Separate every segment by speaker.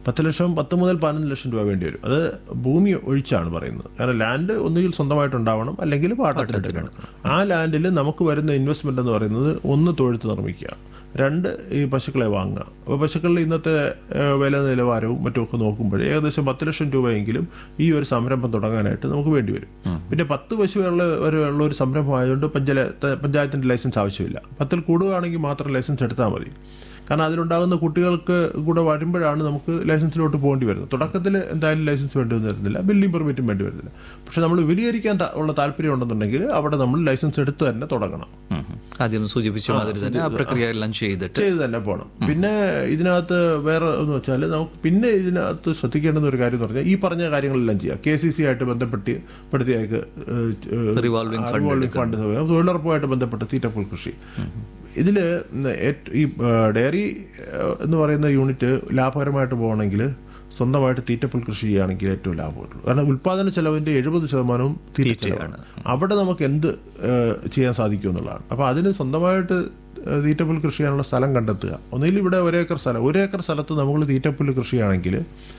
Speaker 1: പത്ത് ലക്ഷം പത്ത് മുതൽ പതിനൊന്ന് ലക്ഷം രൂപ വേണ്ടി വരും അത് ഭൂമി ഒഴിച്ചാണ് പറയുന്നത് കാരണം ലാൻഡ് ഒന്നുകിൽ സ്വന്തമായിട്ടുണ്ടാവണം അല്ലെങ്കിൽ പാട്ടത്തിനെടുക്കണം ആ ലാൻഡിൽ നമുക്ക് വരുന്ന ഇൻവെസ്റ്റ്മെന്റ് എന്ന് പറയുന്നത് ഒന്ന് തൊഴുത്ത് നിർമ്മിക്കുക രണ്ട് ഈ പശുക്കളെ വാങ്ങുക അപ്പോൾ പശുക്കളുടെ ഇന്നത്തെ ഏഹ്, വില നിലവാരവും മറ്റുമൊക്കെ നോക്കുമ്പോൾ ഏകദേശം പത്ത് ലക്ഷം രൂപയെങ്കിലും ഈ ഒരു സംരംഭം തുടങ്ങാനായിട്ട് നമുക്ക് വേണ്ടി വരും പിന്നെ പത്ത് പശുവുള്ള ഒരു ഉള്ള ഒരു സംരംഭം ആയതുകൊണ്ട് പഞ്ചായത്ത് പഞ്ചായത്തിൻ്റെ ലൈസൻസ് ആവശ്യമില്ല പത്തിൽ കൂടുകയാണെങ്കിൽ മാത്രം ലൈസൻസ് എടുത്താൽ മതി കാരണം അതിലുണ്ടാകുന്ന കുട്ടികൾക്ക് കൂടെ വരുമ്പോഴാണ് നമുക്ക് ലൈസൻസിലോട്ട് പോകേണ്ടി വരുന്നത് തുടക്കത്തിൽ എന്തായാലും ലൈസൻസ് വേണ്ടി വരുന്നില്ല ബിൽഡിംഗ് പെർമിറ്റും വേണ്ടി വരുന്നില്ല പക്ഷെ നമ്മൾ വിപുലീകരിക്കാൻ ത- ഉള്ള താല്പര്യം ഉണ്ടെന്നുണ്ടെങ്കിൽ അവിടെ നമ്മൾ ലൈസൻസ് എടുത്ത് തന്നെ തുടങ്ങണം
Speaker 2: ഉം. ആദ്യം സൂചിപ്പിച്ച മാതിരി തന്നെ ആ പ്രക്രിയ എല്ലാം ചെയ്തിട്ട്
Speaker 1: ചെയ്ത് തന്നെ പോകണം പിന്നെ ഇതിനകത്ത് വേറെ എന്ന് വെച്ചാൽ നമുക്ക് പിന്നെ ഇതിനകത്ത് ശ്രദ്ധിക്കേണ്ടുന്ന ഒരു കാര്യം എന്ന് പറഞ്ഞാൽ ഈ പറഞ്ഞ കാര്യങ്ങളെല്ലാം ചെയ്യാം കെ സി സി ആയിട്ട് ബന്ധപ്പെട്ട് പെടുത്തിയേക്ക്
Speaker 2: Revolving fund
Speaker 1: റിവോൾവിംഗ് ഫണ്ട് തൊഴിലുറപ്പുമായിട്ട് ബന്ധപ്പെട്ട് തീറ്റപ്പുൽ കൃഷി ഇതിൽ ഈ ഡയറി എന്ന് പറയുന്ന യൂണിറ്റ് ലാഭകരമായിട്ട് പോകണമെങ്കിൽ സ്വന്തമായിട്ട് തീറ്റപ്പുൽ കൃഷി ചെയ്യുകയാണെങ്കിൽ ഏറ്റവും ലാഭമുള്ളൂ കാരണം ഉൽപ്പാദന ചെലവിന്റെ എഴുപത് ശതമാനവും തീറ്റ ചെലവാണ് അവിടെ നമുക്ക് എന്ത് ഏഹ്, ചെയ്യാൻ സാധിക്കും എന്നുള്ളതാണ് അപ്പോൾ അതിന് സ്വന്തമായിട്ട് ഏഹ്, തീറ്റപ്പുൽ കൃഷി ചെയ്യാനുള്ള സ്ഥലം കണ്ടെത്തുക ഒന്നുകിൽ ഇവിടെ ഒരേക്കർ സ്ഥലം ഒരേക്കർ സ്ഥലത്ത് നമ്മൾ തീറ്റപ്പുൽ കൃഷിയാണെങ്കിൽ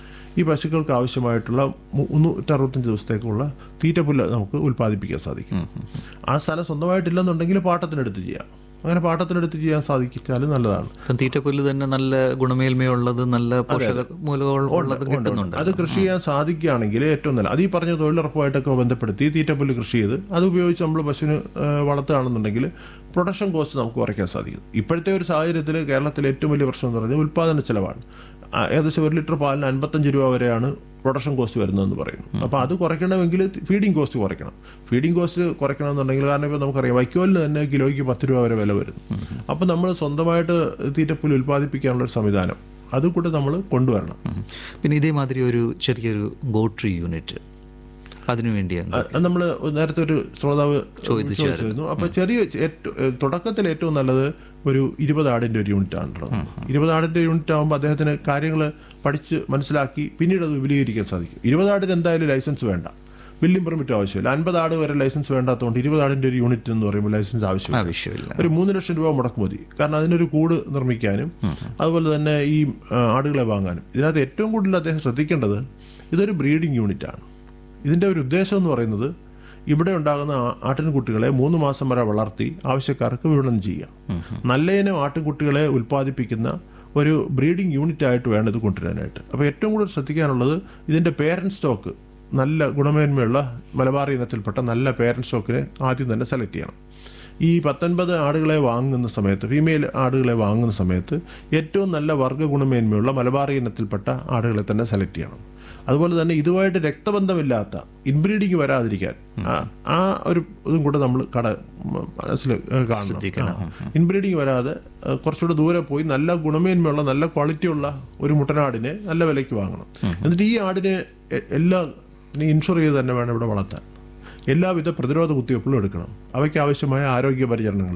Speaker 1: ഈ പശുക്കൾക്ക് ആവശ്യമായിട്ടുള്ള മു- മുന്നൂറ്ററുപത്തഞ്ച് ദിവസത്തേക്കുള്ള തീറ്റപ്പുല്ല് നമുക്ക് ഉൽപ്പാദിപ്പിക്കാൻ സാധിക്കും ആ സ്ഥലം സ്വന്തമായിട്ടില്ലെന്നുണ്ടെങ്കിൽ പാട്ടത്തിനെടുത്ത് ചെയ്യാം അങ്ങനെ പാട്ടത്തിനെടുത്ത് ചെയ്യാൻ സാധിച്ചാൽ നല്ലതാണ്
Speaker 2: ഇപ്പം തീറ്റപ്പുല്ല് തന്നെ നല്ല ഗുണമേന്മയുള്ളത് നല്ല പോഷക മൂലകൾ ഉള്ളത് കിട്ടുന്നുണ്ട്
Speaker 1: അത് കൃഷി ചെയ്യാൻ സാധിക്കുകയാണെങ്കിൽ ഏറ്റവും നല്ല അത് ഈ പറഞ്ഞ തൊഴിലുറപ്പുമായിട്ടൊക്കെ ബന്ധപ്പെടുത്തി തീറ്റപ്പുല്ല് കൃഷി ചെയ്ത് അത് ഉപയോഗിച്ച് നമ്മൾ പശുവിന് ആ, വളർത്തുകയാണെന്നുണ്ടെങ്കിൽ പ്രൊഡക്ഷൻ കോസ്റ്റ് നമുക്ക് കുറയ്ക്കാൻ സാധിക്കും ഇപ്പോഴത്തെ ഒരു സാഹചര്യത്തിൽ കേരളത്തിലെ ഏറ്റവും വലിയ പ്രശ്നം എന്ന് പറയുന്നത് ഉൽപ്പാദന ചെലവാണ് ആ, ഏകദേശം ഒരു ലിറ്റർ പാലിന് അൻപത്തഞ്ച് രൂപ വരെയാണ് പ്രൊഡക്ഷൻ കോസ്റ്റ് വരുന്നതെന്ന് പറയുന്നു അപ്പോൾ അത് കുറയ്ക്കണമെങ്കിൽ ഫീഡിംഗ് കോസ്റ്റ് കുറയ്ക്കണം ഫീഡിംഗ് കോസ്റ്റ് കുറയ്ക്കണമെന്നുണ്ടെങ്കിൽ കാരണം ഇപ്പോൾ നമുക്കറിയാം വൈക്കോലിന് തന്നെ കിലോയ്ക്ക് പത്ത് രൂപ വരെ വില വരുന്നു അപ്പോൾ നമ്മൾ സ്വന്തമായിട്ട് തീറ്റപ്പുല്ല് ഉൽപ്പാദിപ്പിക്കാനുള്ള ഒരു സംവിധാനം അതുകൂടെ നമ്മൾ കൊണ്ടുവരണം
Speaker 2: ഉം. പിന്നെ ഇതേമാതിരി ഒരു ചെറിയൊരു ഗോട്രി യൂണിറ്റ് അതിനു വേണ്ടിയാണ്
Speaker 1: നമ്മൾ നേരത്തെ ഒരു ശ്രോതാവ് ചോദിച്ചിരുന്നു അപ്പൊ ചെറിയ ഏറ്റവും തുടക്കത്തിൽ ഏറ്റവും നല്ലത് ഒരു ഇരുപത് ആടിന്റെ ഒരു യൂണിറ്റ് ആണുള്ളത് ഇരുപത് ആടിന്റെ യൂണിറ്റ് ആകുമ്പോൾ അദ്ദേഹത്തിന് കാര്യങ്ങൾ പഠിച്ച് മനസ്സിലാക്കി പിന്നീട് അത് വിപുലീകരിക്കാൻ സാധിക്കും ഇരുപത് ആടിന് എന്തായാലും ലൈസൻസ് വേണ്ട ബില്ലിംഗ് പെർമിറ്റ് ആവശ്യമില്ല അൻപത് ആട് വരെ ലൈസൻസ് വേണ്ടാത്തതുകൊണ്ട് ഇരുപത് ആടിന്റെ ഒരു യൂണിറ്റ് എന്ന് പറയുമ്പോൾ ലൈസൻസ് ആവശ്യമില്ല
Speaker 2: ആവശ്യമില്ല
Speaker 1: ഒരു മൂന്ന് ലക്ഷം രൂപ മുടക്ക് മതി കാരണം അതിനൊരു കൂട് നിർമ്മിക്കാനും അതുപോലെ തന്നെ ഈ ആ, ആടുകളെ വാങ്ങാനും ഇതിനകത്ത് ഏറ്റവും കൂടുതൽ അദ്ദേഹം ശ്രദ്ധിക്കേണ്ടത് ഇതൊരു ബ്രീഡിംഗ് യൂണിറ്റ് ആണ് ഇതിൻ്റെ ഒരു ഉദ്ദേശം എന്ന് പറയുന്നത് ഇവിടെ ഉണ്ടാകുന്ന ആ- ആട്ടിൻകുട്ടികളെ മൂന്ന് മാസം വരെ വളർത്തി ആവശ്യക്കാർക്ക് വിപണനം ചെയ്യാം നല്ല ഇനം ആട്ടിൻകുട്ടികളെ ഉൽപ്പാദിപ്പിക്കുന്ന ഒരു ബ്രീഡിംഗ് യൂണിറ്റ് ആയിട്ട് വേണം ഇത് കൊണ്ടുവരാനായിട്ട് അപ്പോൾ ഏറ്റവും കൂടുതൽ ശ്രദ്ധിക്കാനുള്ളത് ഇതിൻ്റെ പേരൻറ് സ്റ്റോക്ക് നല്ല ഗുണമേന്മയുള്ള മലബാർ ഇനത്തിൽപ്പെട്ട നല്ല പേരൻറ് സ്റ്റോക്കിനെ ആദ്യം തന്നെ സെലക്ട് ചെയ്യണം ഈ പത്തൊൻപത് ആടുകളെ വാങ്ങുന്ന സമയത്ത് ഫീമെയിൽ ആടുകളെ വാങ്ങുന്ന സമയത്ത് ഏറ്റവും നല്ല വർഗ്ഗ ഗുണമേന്മയുള്ള മലബാറി ഇനത്തിൽപ്പെട്ട ആടുകളെ തന്നെ സെലക്ട് ചെയ്യണം അതുപോലെ തന്നെ ഇതുമായിട്ട് രക്തബന്ധമില്ലാത്ത ഇൻബ്രീഡിങ് വരാതിരിക്കാൻ ആ- ആ ഒരു ഇതും കൂടെ നമ്മൾ കട മ- മനസ്സിൽ ഏഹ്, കാണണം ഇൻബ്രീഡിങ് വരാതെ ഏഹ്, കുറച്ചുകൂടെ ദൂരെ പോയി നല്ല ഗുണമേന്മയുള്ള നല്ല ക്വാളിറ്റിയുള്ള ഒരു മുട്ടനാടിനെ നല്ല വിലയ്ക്ക് വാങ്ങണം എന്നിട്ട് ഈ ആടിനെ എ- എല്ലാം ഇൻഷുർ ചെയ്ത് തന്നെ വേണം ഇവിടെ വളർത്താൻ എല്ലാവിധ പ്രതിരോധ കുത്തിവയ്പ്പുകളും എടുക്കണം അവയ്ക്ക് ആവശ്യമായ ആരോഗ്യ പരിചരണങ്ങൾ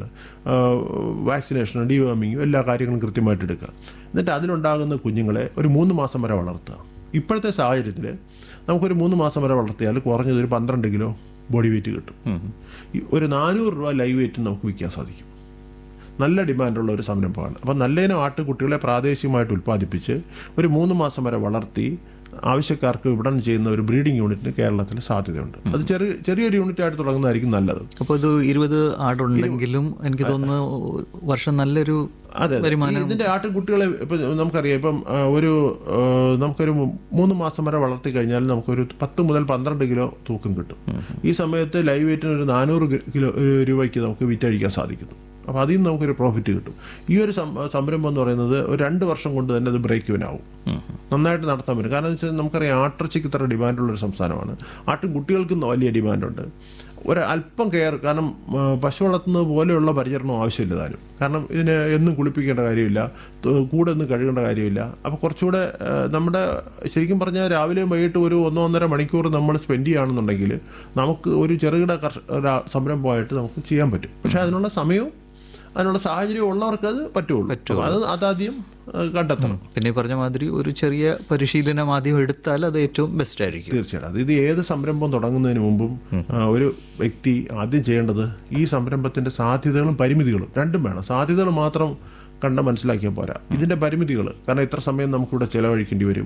Speaker 1: വാക്സിനേഷനും ഡിവേമിങ്ങും എല്ലാ കാര്യങ്ങളും കൃത്യമായിട്ട് എടുക്കുക എന്നിട്ട് അതിലുണ്ടാകുന്ന കുഞ്ഞുങ്ങളെ ഒരു മൂന്ന് മാസം വരെ വളർത്തുക ഇപ്പോഴത്തെ സാഹചര്യത്തിൽ നമുക്കൊരു മൂന്ന് മാസം വരെ വളർത്തിയാൽ കുറഞ്ഞത് ഒരു പന്ത്രണ്ട് കിലോ ബോഡി വെയിറ്റ് കിട്ടും ഈ ഒരു നാനൂറ് രൂപ ലൈവ് വെയിറ്റ് നമുക്ക് വിൽക്കാൻ സാധിക്കും നല്ല ഡിമാൻഡുള്ള ഒരു സംരംഭമാണ് അപ്പം നല്ല ഇനം ആട്ടുകുട്ടികളെ പ്രാദേശികമായിട്ട് ഉൽപ്പാദിപ്പിച്ച് ഒരു മൂന്ന് മാസം വരെ വളർത്തി ആവശ്യക്കാർക്ക് വിപണനം ചെയ്യുന്ന ഒരു ബ്രീഡിംഗ് യൂണിറ്റിന് കേരളത്തിൽ സാധ്യതയുണ്ട് അത് ചെറിയ ചെറിയൊരു യൂണിറ്റ് ആയിട്ട് തുടങ്ങുന്നതായിരിക്കും നല്ലത്
Speaker 2: അപ്പോൾ ഇത് ഇരുപത് ആടുണ്ടെങ്കിലും എനിക്ക് തോന്നുന്നു വർഷം നല്ലൊരു
Speaker 1: അതെ അതെ. ഈ ഇതിന്റെ ആട്ടിൻകുട്ടികളെ ഇപ്പം നമുക്കറിയാം ഇപ്പം ആ, ഒരു ആ, നമുക്കൊരു മൂ- മൂന്ന് മാസം വരെ വളർത്തി കഴിഞ്ഞാൽ നമുക്കൊരു പത്ത് മുതൽ പന്ത്രണ്ട് കിലോ തൂക്കം കിട്ടും ഈ സമയത്ത് ലൈവ് വെയിറ്റിന് ഒരു നാനൂറ് കിലോ ഏഹ്, രൂപയ്ക്ക് നമുക്ക് വിറ്റഴിക്കാൻ സാധിക്കുന്നു അപ്പോൾ അതിൽ നിന്ന് നമുക്കൊരു പ്രോഫിറ്റ് കിട്ടും ഈ ഒരു സം- സംരംഭം എന്ന് പറയുന്നത് ഒരു രണ്ട് വർഷം കൊണ്ട് തന്നെ അത് ബ്രേക്ക് ഇവനാവും നന്നായിട്ട് നടത്താൻ പറ്റും കാരണം എന്ന് വെച്ചാൽ നമുക്കറിയാം ആട്ടിറച്ചിക്ക് ഇത്ര ഡിമാൻഡുള്ള ഒരു സംസ്ഥാനമാണ് ആട്ടും കുട്ടികൾക്കും വലിയ ഡിമാൻഡുണ്ട് ഒരു അല്പം കെയർ കാരണം ആ, പശു വളർത്തുന്നത് പോലെയുള്ള പരിചരണം ആവശ്യമില്ല താനും കാരണം ഇതിനെ എന്നും കുളിപ്പിക്കേണ്ട കാര്യമില്ല ത- കൂടെ ഒന്നും കഴുകേണ്ട കാര്യമില്ല അപ്പോൾ കുറച്ചുകൂടെ ആ, നമ്മുടെ ശരിക്കും പറഞ്ഞാൽ രാവിലെയും വൈകിട്ട് ഒരു ഒന്നോ ഒന്നര മണിക്കൂർ നമ്മൾ സ്പെൻഡ് ചെയ്യുകയാണെന്നുണ്ടെങ്കിൽ നമുക്ക് ഒരു ചെറുകിട കർഷ ഒരു സംരംഭമായിട്ട് നമുക്ക് ചെയ്യാൻ പറ്റും പക്ഷേ അതിനുള്ള സമയവും അതിനുള്ള സാഹചര്യം ഉള്ളവർക്ക് അത് പറ്റുള്ളൂ അപ്പോൾ അത് അതാദ്യം ആ, കണ്ടെത്തണം
Speaker 2: പിന്നെ ഈ പറഞ്ഞ മാതിരി ഒരു ചെറിയ പരിശീലനം ആദ്യം എടുത്താൽ അത് ഏറ്റവും ബെസ്റ്റ് ആയിരിക്കും
Speaker 1: തീർച്ചയായിട്ടും അത് ഇത് ഏത് സംരംഭം തുടങ്ങുന്നതിന് മുമ്പും ആ, ഒരു വ്യക്തി ആദ്യം ചെയ്യേണ്ടത് ഈ സംരംഭത്തിന്റെ സാധ്യതകളും പരിമിതികളും രണ്ടും വേണം സാധ്യതകൾ മാത്രം കണ്ട് മനസ്സിലാക്കിയാൽ പോരാ ഇതിന്റെ പരിമിതികൾ കാരണം ഇത്ര സമയം നമുക്കിവിടെ ചെലവഴിക്കേണ്ടി വരും